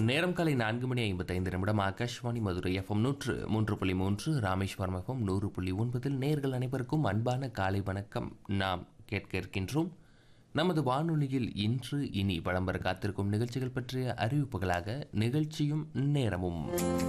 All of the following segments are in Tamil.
நேரம் காலை நான்கு மணி ஐம்பத்தைந்து நிமிடம் ஆகாஷ்வாணி மதுரை எஃப்எம் நூற்று மூன்று புள்ளி மூன்று ராமேஸ்வரம் எஃப்எம் நூறு புள்ளி ஒன்பதில் நேர்கள் அனைவருக்கும் அன்பான காலை வணக்கம் நாம் கேட்க இருக்கின்றோம் நமது வானொலியில் இன்று இனி வலம் வர காத்திருக்கும் நிகழ்ச்சிகள் பற்றிய அறிவிப்புகளாக நிகழ்ச்சியும் நேரமும்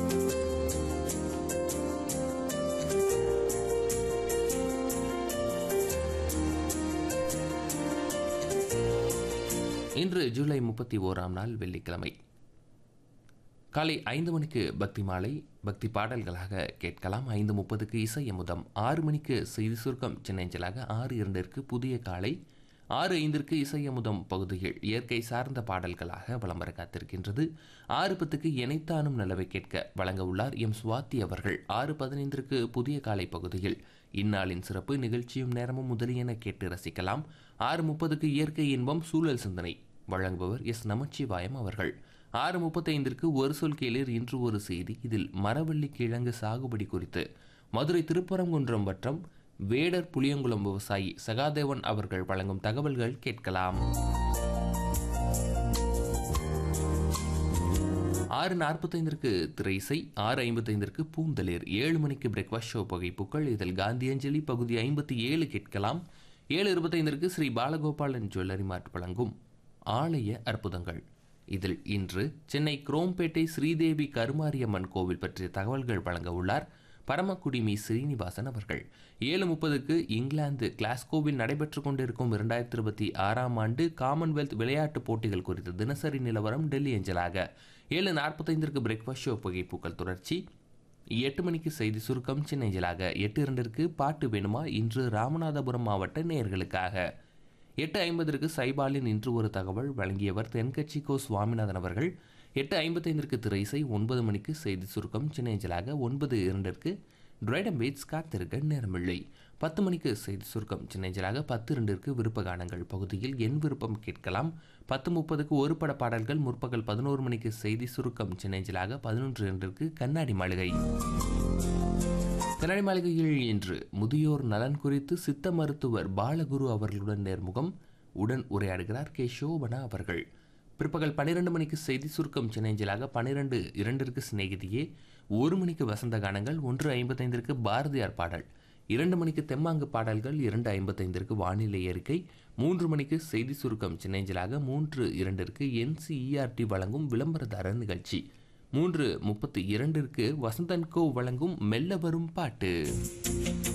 இன்று ஜூலை முப்பத்தி ஓராம் நாள் வெள்ளிக்கிழமை காலை ஐந்து மணிக்கு பக்தி மாலை பக்தி பாடல்களாக கேட்கலாம் ஐந்து முப்பதுக்கு இசை அமுதம் ஆறு மணிக்கு செய்தி சுருக்கம் சின்னஞ்சலாக ஆறு இரண்டிற்கு புதிய காலை ஆறு ஐந்திற்கு இசை அமுதம் பகுதியில் இயற்கை சார்ந்த பாடல்களாக வலம் வர காத்திருக்கின்றது ஆறு பத்துக்கு இணைத்தானும் நல்லவை கேட்க வழங்க உள்ளார் எம் சுவாத்தி அவர்கள் ஆறு பதினைந்திற்கு புதிய காலை பகுதியில் இந்நாளின் சிறப்பு நிகழ்ச்சியும் நேரமும் முதலியென கேட்டு ரசிக்கலாம் ஆறு முப்பதுக்கு இயற்கை இன்பம் சூழல் சிந்தனை வழங்குபவர் எஸ் நமச்சிவாயம் அவர்கள் ஆறு முப்பத்தைந்திற்கு ஒரு சொல் கேளீர் இன்று ஒரு செய்தி இதில் மரவள்ளி கிழங்கு சாகுபடி குறித்து மதுரை திருப்பரங்குன்றம் வட்டம் வேடர் புளியங்குளம் விவசாயி சகாதேவன் அவர்கள் வழங்கும் தகவல்கள் கேட்கலாம் ஆறு நாற்பத்தைந்திற்கு திரை இசை ஆறு ஐம்பத்தைந்திற்கு பூந்தளிர் ஏழு மணிக்கு பிரேக்ஃபாஸ்ட் ஷோ புகைப்புக்கள் இதில் காந்தி அஞ்சலி பகுதி ஐம்பத்தி ஏழு கேட்கலாம் ஏழு இருபத்தைந்திற்கு ஸ்ரீ பாலகோபாலன் ஜுவல்லரி மார்ட் வழங்கும் ஆலய அற்புதங்கள் இதில் இன்று சென்னை குரோம்பேட்டை ஸ்ரீதேவி கருமாரியம்மன் கோவில் பற்றிய தகவல்கள் வழங்க உள்ளார் பரமக்குடி மீ ஸ்ரீனிவாசன் அவர்கள் ஏழு முப்பதுக்கு இங்கிலாந்து கிளாஸ்கோவில் நடைபெற்று கொண்டிருக்கும் இரண்டாயிரத்தி இருபத்தி ஆறாம் ஆண்டு காமன்வெல்த் விளையாட்டுப் போட்டிகள் குறித்த தினசரி நிலவரம் டெல்லி அஞ்சலாக ஏழு நாற்பத்தைந்திற்கு பிரேக்ஃபாஸ்ட் ஷோ புகைப்பூக்கள் தொடர்ச்சி எட்டு மணிக்கு செய்தி சுருக்கம் சின்னஞ்சலாக எட்டு இரண்டிற்கு பாட்டு வேணுமா இன்று ராமநாதபுரம் மாவட்ட நேயர்களுக்காக எட்டு ஐம்பதற்கு சைபாலின் இன்று ஒரு தகவல் வழங்கியவர் தென்கட்சி கோ சுவாமிநாதன் அவர்கள் எட்டு ஐம்பத்தைந்திற்கு திரைசை ஒன்பது மணிக்கு செய்தி சுருக்கம் சின்னேஞ்சலாக ஒன்பது இரண்டிற்கு டிரைடம் பீட்ஸ் காத்திருக்க நேரமில்லை பத்து மணிக்கு செய்தி சுருக்கம் சின்னேஞ்சலாக பத்து இரண்டிற்கு விருப்ப கானங்கள் பகுதியில் என் விருப்பம் கேட்கலாம் பத்து முப்பதுக்கு ஒரு பட பாடல்கள் முற்பகல் பதினோரு மணிக்கு செய்தி சுருக்கம் சின்னேஞ்சலாக பதினொன்று இரண்டிற்கு கண்ணாடி மாளிகை கண்ணாடி மாளிகையில் இன்று முதியோர் நலன் குறித்து சித்த மருத்துவர் பாலகுரு அவர்களுடன் நேர்முகம் உடன் உரையாடுகிறார் கே சோபனா அவர்கள் பிற்பகல் பன்னிரண்டு மணிக்கு செய்தி சுருக்கம் சின்னஞ்சலாக பன்னிரண்டு இரண்டிற்கு சிநேகிதியே ஒரு மணிக்கு வசந்த கானங்கள் ஒன்று ஐம்பத்தைந்திற்கு பாரதியார் பாடல் இரண்டு மணிக்கு தெம்மாங்கு பாடல்கள் இரண்டு ஐம்பத்தைந்திற்கு வானிலை அறிக்கை மூன்று மணிக்கு செய்தி சுருக்கம் சின்னஞ்சலாக மூன்று இரண்டிற்கு என்சிஇஆர்டி வழங்கும் விளம்பரதார நிகழ்ச்சி மூன்று முப்பத்தி இரண்டிற்கு வசந்தன் கோ வழங்கும் மெல்ல வரும் பாட்டு